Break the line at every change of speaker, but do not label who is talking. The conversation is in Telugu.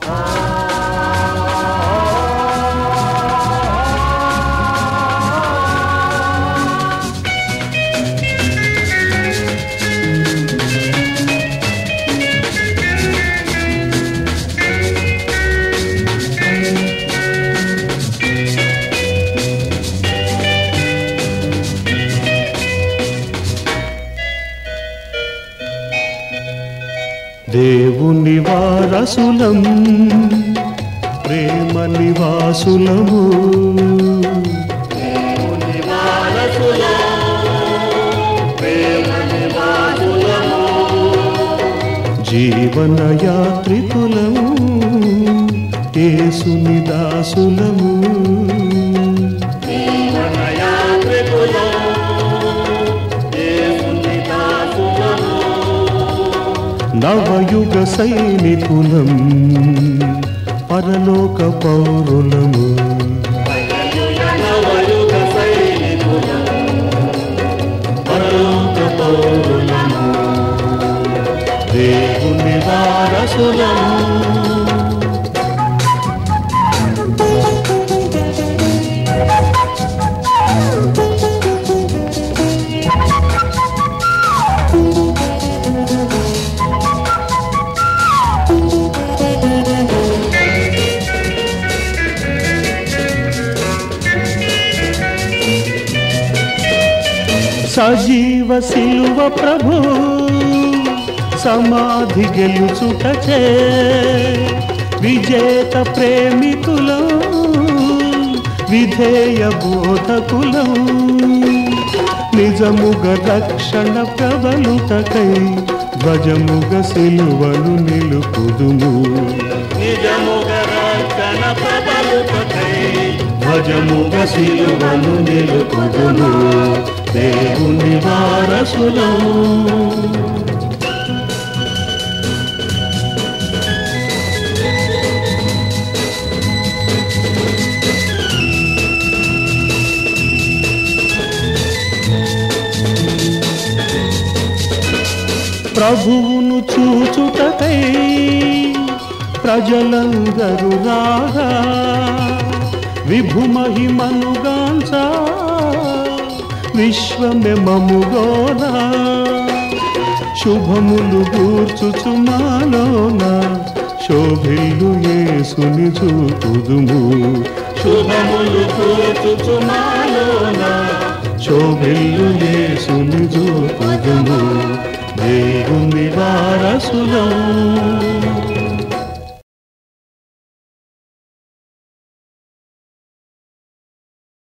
దేవుని వారసులం ప్రేమ నివాసులము జీవన యాత్రికులము యేసుని దాసులము నవయుగ సైనికులం పరలోక పౌరులము పరలోక పౌరులము దేవుని వారసులము సజీవ శిలువ ప్రభు సమాధి గెలుచుటచే విజేత ప్రేమికులం విధేయ బోధకులం నిజముగ రక్షణ ప్రబలుటకై ధ్వజముగ శిలువను నిలుపుదుము
నిజముగ రక్షణ ప్రబలుటకై
ధ్వజముగ శిలువను నిలుపుదుము దేవుని వారసులము ప్రభువును చూచుటకై ప్రజలందరూ రాగా విభుమహిమనుగాంచ విశ్వమెమముగోనా శుభములు గూర్చుచుమాలోన శోభిల్లు యేసుని చూపుదుము
శుభములు కూర్చుచుమాలోన
శోభిల్లు యేసుని చూపుదుము దేవుని వారసులం